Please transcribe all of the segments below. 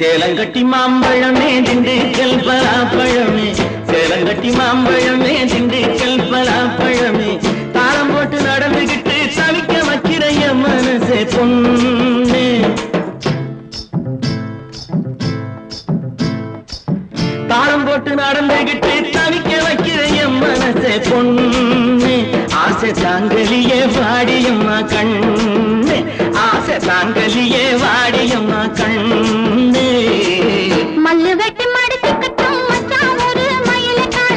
சேலங்கட்டி மாம்பழமே திண்டுக்கல் பலாப்பழமே சேலங்கட்டி மாம்பழமே திண்டுக்கல் பலாப்பழமே தாளம் போட்டு நடந்துகிட்டு தவிக்க வைக்கிற என் மனசே பொண்ணு தாளம் போட்டு நடந்துகிட்டு தவிக்க வைக்கிற என் மனசே பொண்ணு ஆசை தாங்கலியே வாடியம்மா கண்ணு ஆசை தாங்கலியே வாடியம்மா கண்ணு மல்லு வெட்டி மடிச்சுக்கட்டும் மச்சான் ஒரு மயிலக்கால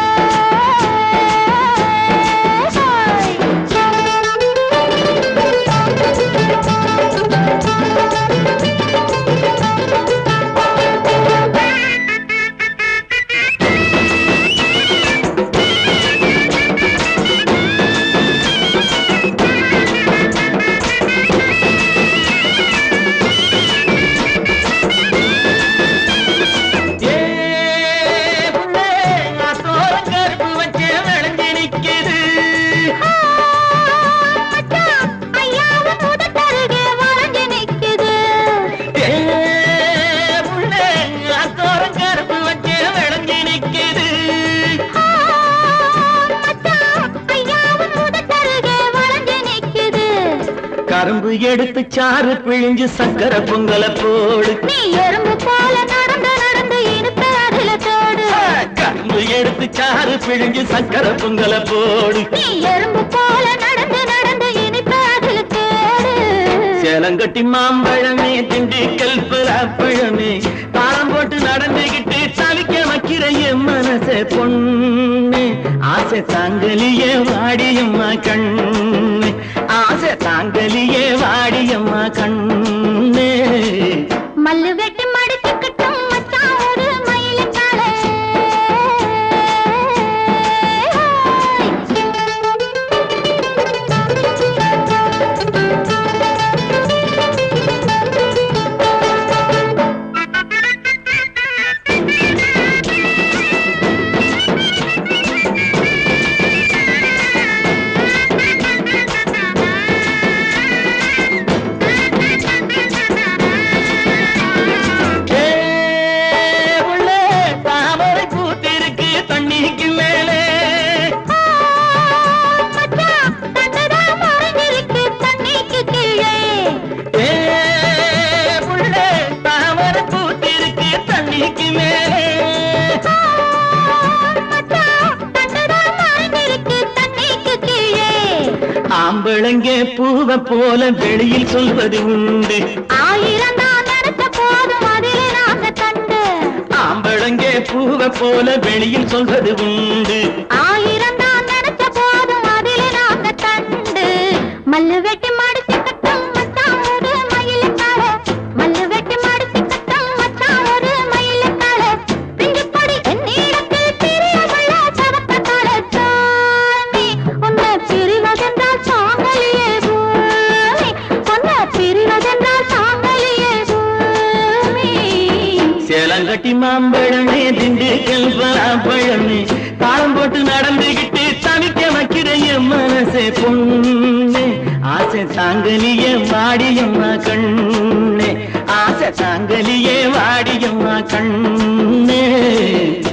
ஏ புள்ளே, அத்தோரம் கருப்பு வச்சே விளைஞ்சு நிக்குது. மச்சான் ஐயாவும் உதட்டருகே வளைஞ்சு நிக்குது ஏ புள்ளே, அத்தோரம் கருப்பு வச்சே விளைஞ்சு நிக்குது. மச்சான் ஐயாவும் உதட்டருகே வளைஞ்சு நிக்குது கரும்பு எடுத்து சாறு பிழிஞ்சு சக்கரை பொங்கல போடு நீ எறும்பு போல நடந்து நடந்து இனிப்ப அதுல தோடு கரும்பு எடுத்து சாறு பிழிஞ்சு சக்கரை பொங்கல போடு நீ எறும்பு போல நடந்து நடந்து இனிப்ப அதுல தோடு சேலங்கட்டி மாம்பழமே திண்டுக்கல் பலாப்பழமே தாளம் போட்டு நடந்துகிட்டு தவிக்க வைக்கிற என் மனசே பொண்ணு ஆசை தாங்கலியே வாடியம்மா கண்ணு ஆசை தாங்கலியே வாடியம்மா கண்ணு மல்லு வெட்டி மடிச்சுக்கிட்டும் மச்சான் ஒரு மயிலக்கால ஏ உள்ளே தாமரை பூத்திருக்கு தண்ணிக்கு மேலே மச்சான் தன்னதான் மறைஞ்சிருக்கு தண்ணிக்கு கீழே ஏ புள்ளே தாமரை பூத்திருக்கு தண்ணிக்கு மேலே மச்சான் தன்னதான் மறைஞ்சிருக்கு தண்ணிக்கு கீழே ஆம்பளங்க பூவ போல வெளியில் சொல்வது உண்டு ஆயிரம் தான் நினைச்ச போதும் அதிலே நாங்க கண்டு ஆம்பளங்க பூவ போல வெளியில் சொல்வது உண்டு ஆயிரம் தான் நினைச்ச போதும் அதிலே நாங்க கண்டு மல்லு வெட்டி மடிச்சு கட்டும் மச்சான் ஒரு மயிலுக்கால மல்லு வெட்டி மடிச்சு கட்டும் மச்சான் ஒரு மயிலுக்கால பிஞ்சு பொடி என்னிடத்தில் பிரியமுள்ள சவக்கத்தால சாமி உன்னை பிரிவதென்றால் சாங்கலியே பூமி உன்னை பிரிவதென்றால் சாங்கலியே பூமி சேலங்கட்டி மாம்பழமே திண்டுக்கல் பலாப்பழமே தாளம் போட்டு நடந்துகிட்டு தவிக்க வைக்கிற என் மனசே பொண்ணு ஆசை தாங்கலியே வாடியம்மா கண்ணே ஆசை தாங்கலியே வாடியம்மா கண்ணே